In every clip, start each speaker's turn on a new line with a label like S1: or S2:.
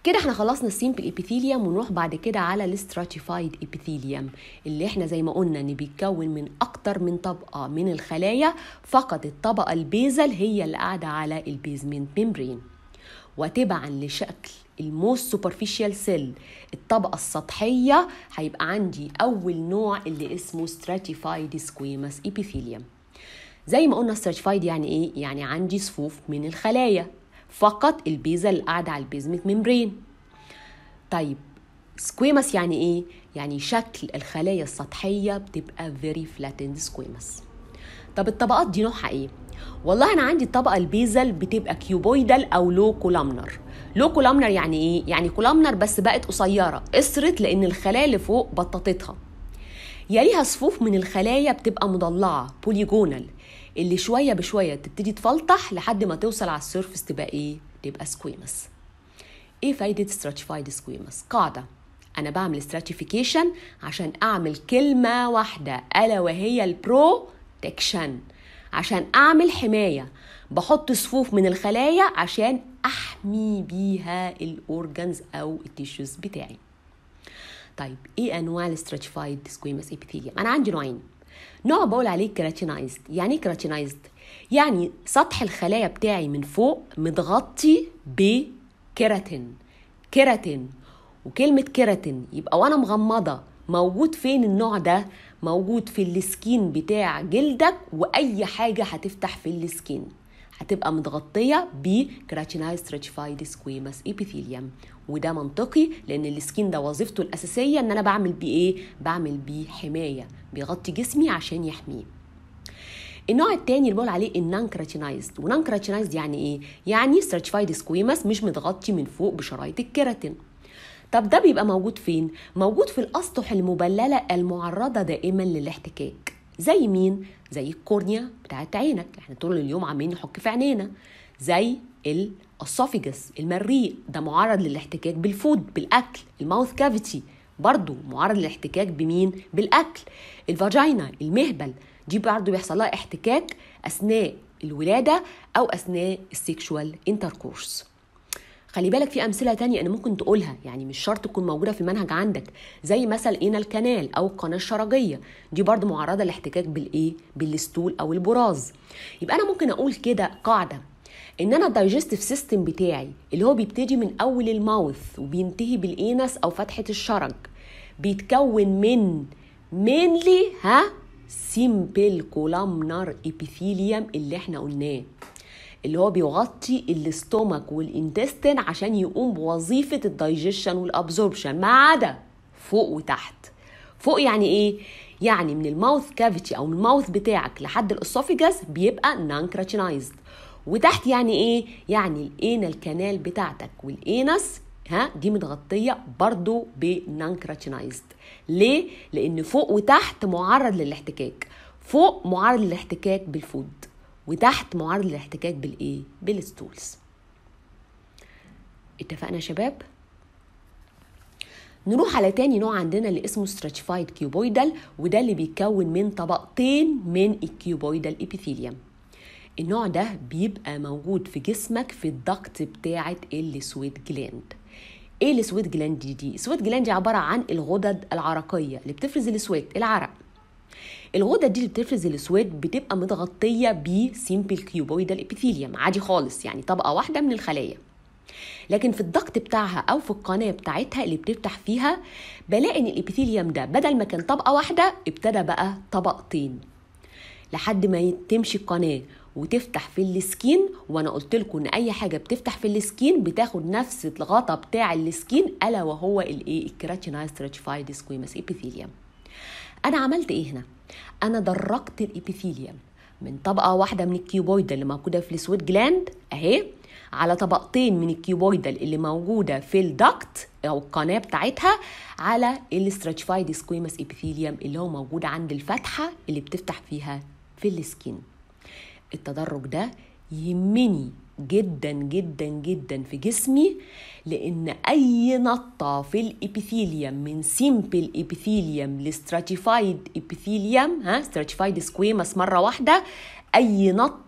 S1: كده احنا خلصنا السيمبل ابيثيليوم ونروح بعد كده على الاستراتيفايد ابيثيليوم اللي احنا زي ما قلنا ان بيتكون من اكتر من طبقه من الخلايا فقط الطبقه البيزل هي اللي قاعده على البيزمنت ميمبرين وتبعا لشكل الموست سوبرفيشال سيل الطبقة السطحية هيبقى عندي أول نوع اللي اسمه stratified squamous epithelium زي ما قلنا stratified يعني إيه؟ يعني عندي صفوف من الخلايا فقط البيزا اللي قاعدة على البيزمنت ممبرين طيب سكويمس يعني ايه؟ يعني شكل الخلايا السطحية بتبقى very flattened squamous طب الطبقات دي نوعها ايه؟ والله انا عندي الطبقة البيزل بتبقى كيوبويدال او لو كولامنر لو كولامنر يعني ايه؟ يعني كولامنر بس بقت قصيرة قصرت لان الخلايا اللي فوق بططتها يليها صفوف من الخلايا بتبقى مضلعة بوليجونال اللي شويه بشويه تبتدي تفلتح لحد ما توصل على السيرفس تبقى ايه تبقى سكويمس ايه فايده ستراتيفايد سكويمس قاعده انا بعمل ستراتيفيكيشن عشان اعمل كلمه واحده الا وهي البروتكشن عشان اعمل حمايه بحط صفوف من الخلايا عشان احمي بيها الاورجنز او التيشوز بتاعي طيب ايه انواع الستراتيفايد سكويمس ابيثيليوم انا عندي نوعين نوع بقول عليه كراتينايزد يعني ايه كراتينايزد يعني سطح الخلايا بتاعي من فوق متغطي بكيراتين كيراتين وكلمة كيراتين يبقى وانا مغمضة موجود فين النوع ده موجود في السكين بتاع جلدك واي حاجة هتفتح في السكين هتبقى متغطية بكراتينايز ستراتيفايد سكويماس ابيثيليوم وده منطقي لان السكين ده وظيفته الاساسيه ان انا بعمل بيه ايه بعمل بيه حمايه بيغطي جسمي عشان يحميه النوع التاني اللي بقول عليه النان كراتينايزد ونان كراتينايزد يعني ايه يعني ستراتيفايد سكويماس مش متغطي من فوق بشرايط الكيراتين طب ده بيبقى موجود فين موجود في الاسطح المبلله المعرضه دائما للاحتكاك زي مين زي الكورنيا بتاعت عينك احنا طول اليوم عمالين نحك في عينينا زي الاسوفيجس المريء ده معرض للاحتكاك بالفود بالاكل الماوث كافيتي برضو معرض للاحتكاك بمين بالاكل الفاجينا المهبل دي برضو بيحصل لها احتكاك اثناء الولاده او اثناء السيكشوال انتركورس خلي بالك في امثله تانية انا ممكن تقولها يعني مش شرط تكون موجوده في المنهج عندك زي مثلا اينا الكنال او القناه الشرجيه دي برضو معرضه للاحتكاك بالايه بالستول او البراز يبقى انا ممكن اقول كده قاعده ان انا الدايجستيف سيستم بتاعي اللي هو بيبتدي من اول الماوث وبينتهي بالانس او فتحه الشرج بيتكون من مينلي ها سيمبل كولامنر ابيثيليوم اللي احنا قلناه اللي هو بيغطي الاستومك والانتستين عشان يقوم بوظيفه الدايجيشن والابزوربشن ما عدا فوق وتحت فوق يعني ايه يعني من الماوث كافيتي او من الماوث بتاعك لحد الاسوفيجاس بيبقى نان كراتينايزد وتحت يعني ايه يعني الاينا الكنال بتاعتك والانس ها دي متغطيه برضو بنان كراتينايزد ليه لان فوق وتحت معرض للاحتكاك فوق معرض للاحتكاك بالفود وتحت معرض للاحتكاك بالايه بالستولز اتفقنا يا شباب نروح على تاني نوع عندنا اللي اسمه stratified كيوبويدال وده اللي بيتكون من طبقتين من الكيوبويدال ابيثيليوم النوع ده بيبقى موجود في جسمك في الضغط بتاعة السويت جلاند ايه السويت جلاند دي دي السويت جلاند دي عبارة عن الغدد العرقية اللي بتفرز السويت العرق الغدد دي اللي بتفرز السويت بتبقى متغطية بسيمبل كيوبويدال ابيثيليوم عادي خالص يعني طبقة واحدة من الخلايا لكن في الضغط بتاعها او في القناه بتاعتها اللي بتفتح فيها بلاقي ان الابيثيليوم ده بدل ما كان طبقه واحده ابتدى بقى طبقتين لحد ما تمشي القناه وتفتح في السكين وانا قلت لكم ان اي حاجه بتفتح في السكين بتاخد نفس الغطا بتاع السكين الا وهو الايه الكراتينايز ستراتيفايد سكويمس ابيثيليوم انا عملت ايه هنا انا درجت الابيثيليوم من طبقه واحده من الكيوبويد اللي موجوده في السويت جلاند اهي على طبقتين من الكيوبويدال اللي موجوده في الدكت او القناه بتاعتها على الاستراتيفايد سكويمس ابيثيليوم اللي هو موجود عند الفتحه اللي بتفتح فيها في السكين التدرج ده يهمني جدا جدا جدا في جسمي لان اي نطه في الابيثيليوم من سيمبل ابيثيليوم لستراتيفايد ابيثيليوم ها ستراتيفايد سكويمس مره واحده اي نطه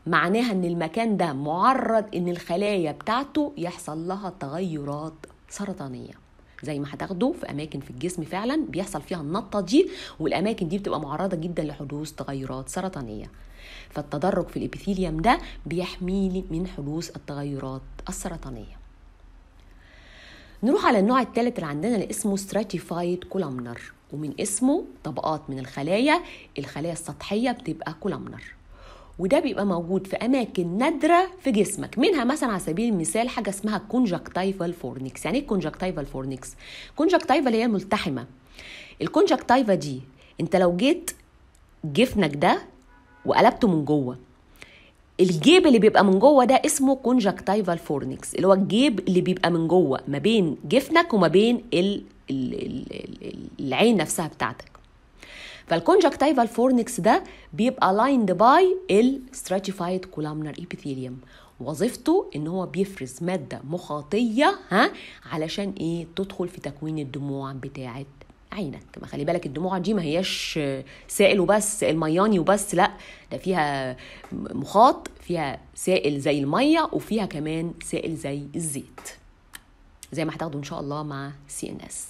S1: معناها ان المكان ده معرض ان الخلايا بتاعته يحصل لها تغيرات سرطانيه زي ما هتاخده في اماكن في الجسم فعلا بيحصل فيها النطه دي والاماكن دي بتبقى معرضه جدا لحدوث تغيرات سرطانيه فالتدرج في الابيثيليوم ده بيحميلي من حدوث التغيرات السرطانيه نروح على النوع الثالث اللي عندنا اللي اسمه stratified columnar ومن اسمه طبقات من الخلايا الخلايا السطحيه بتبقى كولامنر وده بيبقى موجود في اماكن نادره في جسمك منها مثلا على سبيل المثال حاجه اسمها كونجكتيفال فورنيكس يعني ايه كونجكتيفال فورنيكس كونجكتيفال هي الملتحمه الكونجكتيفا دي انت لو جيت جفنك ده وقلبته من جوه الجيب اللي بيبقى من جوه ده اسمه كونجكتيفال فورنيكس اللي هو الجيب اللي بيبقى من جوه ما بين جفنك وما بين ال ال ال العين نفسها بتاعتك فالكونجكتيفال فورنكس ده بيبقى لايند باي الستراتيفايد كولامنر ايبيثيليوم وظيفته ان هو بيفرز ماده مخاطيه ها علشان ايه تدخل في تكوين الدموع بتاعه عينك ما خلي بالك الدموع دي ما هياش سائل وبس سائل مياني وبس لا ده فيها مخاط فيها سائل زي الميه وفيها كمان سائل زي الزيت زي ما هتاخدوا ان شاء الله مع سي ان اس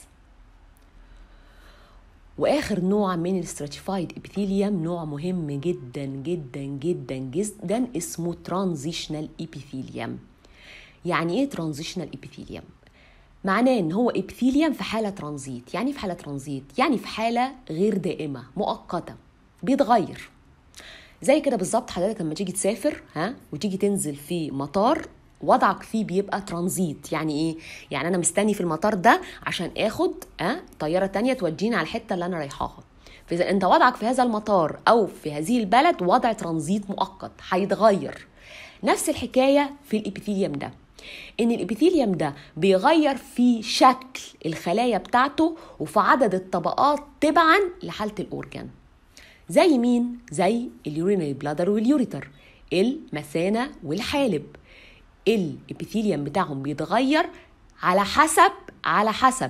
S1: واخر نوع من الاستراتيفايد ابيثيليوم نوع مهم جدا جدا جدا جدا اسمه ترانزيشنال ابيثيليوم يعني ايه ترانزيشنال ابيثيليوم معناه ان هو ابيثيليوم في حاله ترانزيت يعني في حاله ترانزيت يعني في حاله غير دائمه مؤقته بيتغير زي كده بالظبط حضرتك لما تيجي تسافر ها وتيجي تنزل في مطار وضعك فيه بيبقى ترانزيت يعني ايه يعني انا مستني في المطار ده عشان اخد أه طياره تانية توديني على الحته اللي انا رايحاها فاذا انت وضعك في هذا المطار او في هذه البلد وضع ترانزيت مؤقت هيتغير نفس الحكايه في الابيثيليوم ده ان الابيثيليوم ده بيغير في شكل الخلايا بتاعته وفي عدد الطبقات تبعا لحاله الاورجان زي مين زي اليورينري بلادر واليوريتر المثانه والحالب الابيثيليوم بتاعهم بيتغير على حسب على حسب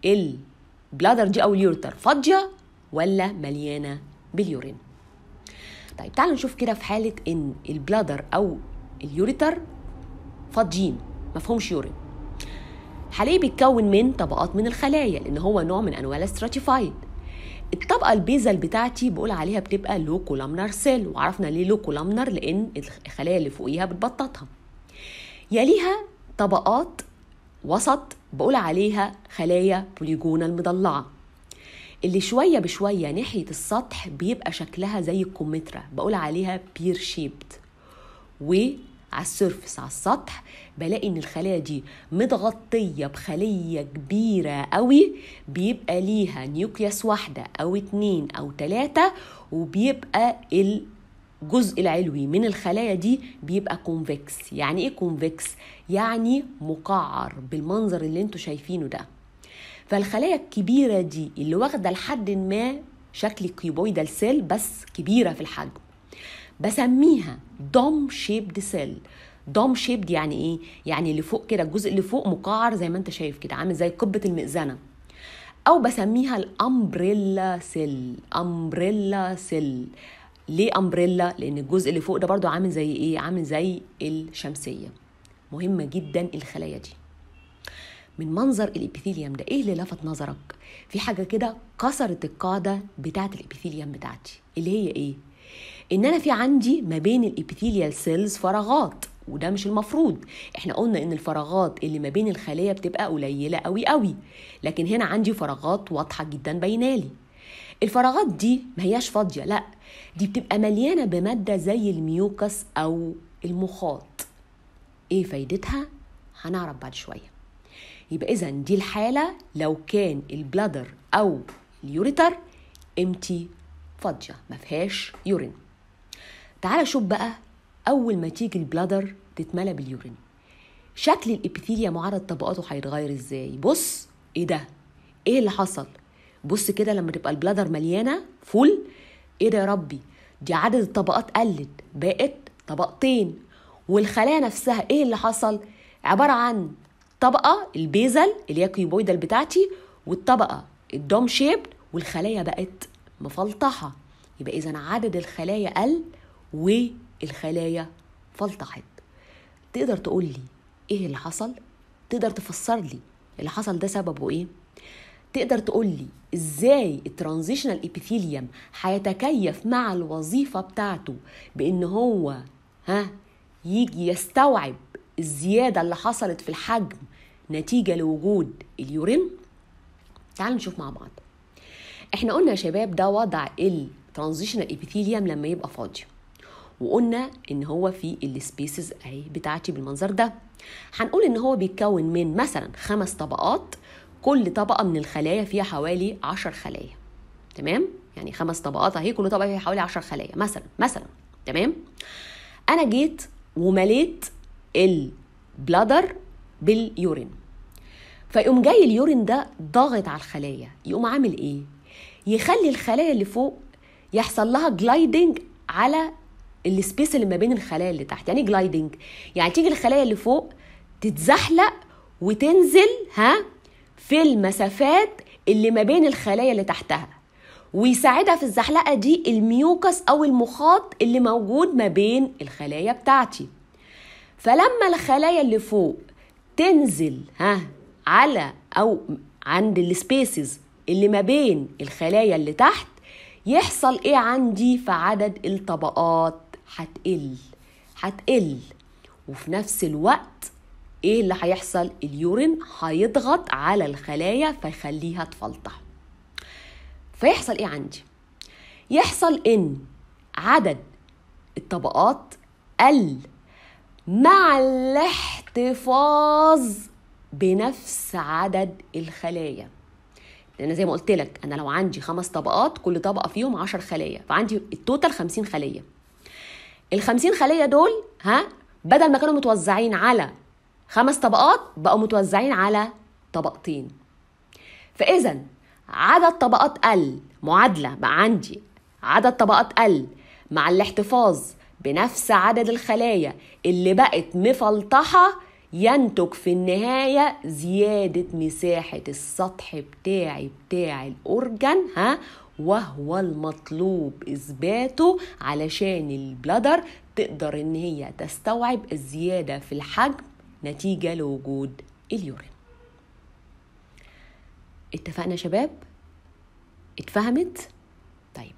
S1: البلادر دي او اليوريتر فاضيه ولا مليانه باليورين طيب تعالوا نشوف كده في حاله ان البلادر او اليوريتر فاضيين مفهومش يورين حاليا بيتكون من طبقات من الخلايا لان هو نوع من انواع الاستراتيفايد الطبقه البيزل بتاعتي بقول عليها بتبقى لو كولامنر سيل وعرفنا ليه لو كولامنر لان الخلايا اللي فوقيها بتبططها يليها طبقات وسط بقول عليها خلايا بوليجونا المضلعة اللي شوية بشوية ناحية السطح بيبقى شكلها زي الكمثرى بقول عليها بير شيبت وعلى السيرفس على السطح بلاقي ان الخلايا دي متغطية بخلية كبيرة قوي بيبقى ليها نيوكليوس واحدة او اتنين او تلاتة وبيبقى ال الجزء العلوي من الخلايا دي بيبقى كونفكس يعني ايه كونفكس يعني مقعر بالمنظر اللي انتوا شايفينه ده فالخلايا الكبيرة دي اللي واخدة لحد ما شكل كيوبويدال سيل بس كبيرة في الحجم بسميها دوم شيبد سيل دوم شيبد يعني ايه يعني اللي فوق كده الجزء اللي فوق مقعر زي ما انت شايف كده عامل زي قبة المئذنة او بسميها الامبريلا سيل امبريلا سيل ليه امبريلا لان الجزء اللي فوق ده برضو عامل زي ايه عامل زي الشمسيه مهمه جدا الخلايا دي من منظر الابيثيليوم ده ايه اللي لفت نظرك في حاجه كده كسرت القاعده بتاعه الابيثيليوم بتاعتي اللي هي ايه ان انا في عندي ما بين الابيثيليال سيلز فراغات وده مش المفروض احنا قلنا ان الفراغات اللي ما بين الخلايا بتبقى قليله قوي قوي لكن هنا عندي فراغات واضحه جدا بينالي الفراغات دي ما هياش فاضيه لا دي بتبقى مليانه بماده زي الميوكس او المخاط ايه فايدتها هنعرف بعد شويه يبقى اذا دي الحاله لو كان البلادر او اليوريتر امتي فاضيه ما فيهاش يورين تعال شوف بقى اول ما تيجي البلادر تتملى باليورين شكل الابيثيليا معرض طبقاته هيتغير ازاي بص ايه ده ايه اللي حصل بص كده لما تبقى البلادر مليانه فول ايه ده يا ربي دي عدد الطبقات قلت بقت طبقتين والخلايا نفسها ايه اللي حصل عباره عن طبقه البيزل اللي هي كيوبويدال بتاعتي والطبقه الدوم شيب والخلايا بقت مفلطحه يبقى اذا عدد الخلايا قل الخلايا فلتحت تقدر تقول لي ايه اللي حصل تقدر تفسر لي اللي حصل ده سببه ايه تقدر تقول لي ازاي الترانزيشنال ابيثيليوم هيتكيف مع الوظيفه بتاعته بان هو ها يجي يستوعب الزياده اللي حصلت في الحجم نتيجه لوجود اليورين تعالوا نشوف مع بعض احنا قلنا يا شباب ده وضع الترانزيشنال ابيثيليوم لما يبقى فاضي وقلنا ان هو في السبيسز اهي بتاعتي بالمنظر ده هنقول ان هو بيتكون من مثلا خمس طبقات كل طبقه من الخلايا فيها حوالي 10 خلايا تمام يعني خمس طبقات اهي كل طبقه فيها حوالي 10 خلايا مثلا مثلا تمام انا جيت ومليت البلادر باليورين فيقوم جاي اليورين ده ضاغط على الخلايا يقوم عامل ايه يخلي الخلايا اللي فوق يحصل لها جلايدنج على السبيس اللي ما بين الخلايا اللي تحت يعني جلايدنج يعني تيجي الخلايا اللي فوق تتزحلق وتنزل ها في المسافات اللي ما بين الخلايا اللي تحتها ويساعدها في الزحلقه دي الميوكس او المخاط اللي موجود ما بين الخلايا بتاعتي فلما الخلايا اللي فوق تنزل ها على او عند السبيسز اللي ما بين الخلايا اللي تحت يحصل ايه عندي في عدد الطبقات هتقل هتقل وفي نفس الوقت ايه اللي هيحصل اليورين هيضغط على الخلايا فيخليها تفلتح فيحصل ايه عندي يحصل ان عدد الطبقات قل مع الاحتفاظ بنفس عدد الخلايا لان زي ما قلت لك انا لو عندي خمس طبقات كل طبقه فيهم 10 خلايا فعندي التوتال 50 خليه ال 50 خليه دول ها بدل ما كانوا متوزعين على خمس طبقات بقوا متوزعين على طبقتين فاذا عدد طبقات قل معادله بقى عندي عدد طبقات قل مع الاحتفاظ بنفس عدد الخلايا اللي بقت مفلطحه ينتج في النهاية زيادة مساحة السطح بتاعي بتاع الأورجن ها وهو المطلوب إثباته علشان البلادر تقدر إن هي تستوعب الزيادة في الحجم نتيجة لوجود اليورين اتفقنا يا شباب؟ اتفهمت؟ طيب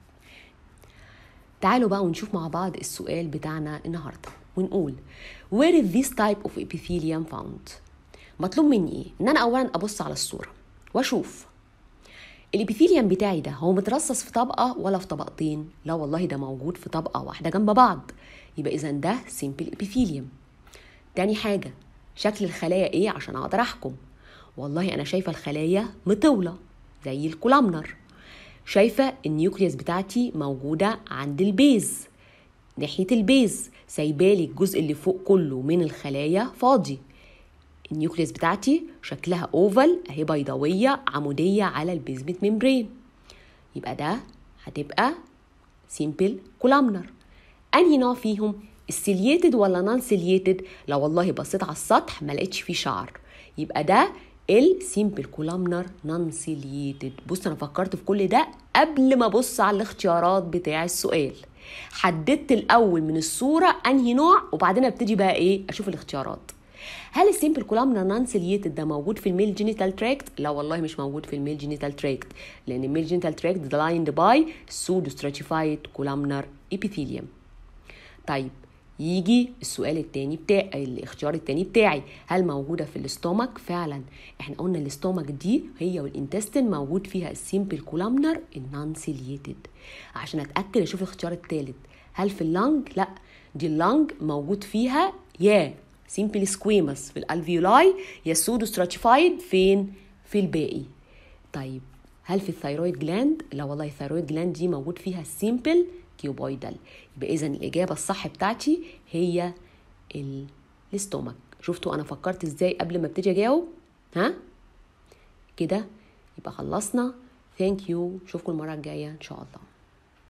S1: تعالوا بقى ونشوف مع بعض السؤال بتاعنا النهارده ونقول where is this type of epithelium found مطلوب مني ايه ان انا اولا ابص على الصوره واشوف الابيثيليوم بتاعي ده هو مترصص في طبقه ولا في طبقتين لا والله ده موجود في طبقه واحده جنب بعض يبقى اذا ده سيمبل ابيثيليوم تاني حاجه شكل الخلايا ايه عشان اقدر احكم والله انا شايفه الخلايا مطوله زي الكولامنر شايفه النيوكليوس بتاعتي موجوده عند البيز ناحيه البيز سايبالي الجزء اللي فوق كله من الخلايا فاضي النيوكليوس بتاعتي شكلها اوفال اهي بيضاويه عموديه على البيزمنت ممبرين يبقى ده هتبقى سيمبل كولامنر انهي نوع فيهم السيليتد ولا نون سيليتد لو والله بصيت على السطح ما لقيتش فيه شعر يبقى ده السيمبل كولامنر نون سيليتد بص انا فكرت في كل ده قبل ما ابص على الاختيارات بتاع السؤال حددت الاول من الصوره انهي نوع وبعدين ابتدي بقى ايه اشوف الاختيارات هل السيمبل كولامنا نون سيليتد ده موجود في الميل جينيتال تراكت لا والله مش موجود في الميل جينيتال تراكت لان الميل جينيتال تراكت دلايند باي سودو ستراتيفايد كولامنر ابيثيليوم طيب يجي السؤال التاني بتاع الاختيار التاني بتاعي هل موجوده في الاستومك فعلا احنا قلنا الاستومك دي هي والانتستين موجود فيها السيمبل كولامنر النون سيليتد عشان اتاكد اشوف الاختيار التالت هل في اللنج لا دي اللنج موجود فيها يا سيمبل سكويمس في الالفيولاي يا سودو ستراتيفايد فين في الباقي طيب هل في الثيرويد جلاند لا والله الثيرويد جلاند دي موجود فيها السيمبل كيوبويدال يبقى اذا الاجابه الصح بتاعتي هي الاستومك شفتوا انا فكرت ازاي قبل ما ابتدي اجاوب ها كده يبقى خلصنا ثانك يو اشوفكم المره الجايه ان شاء الله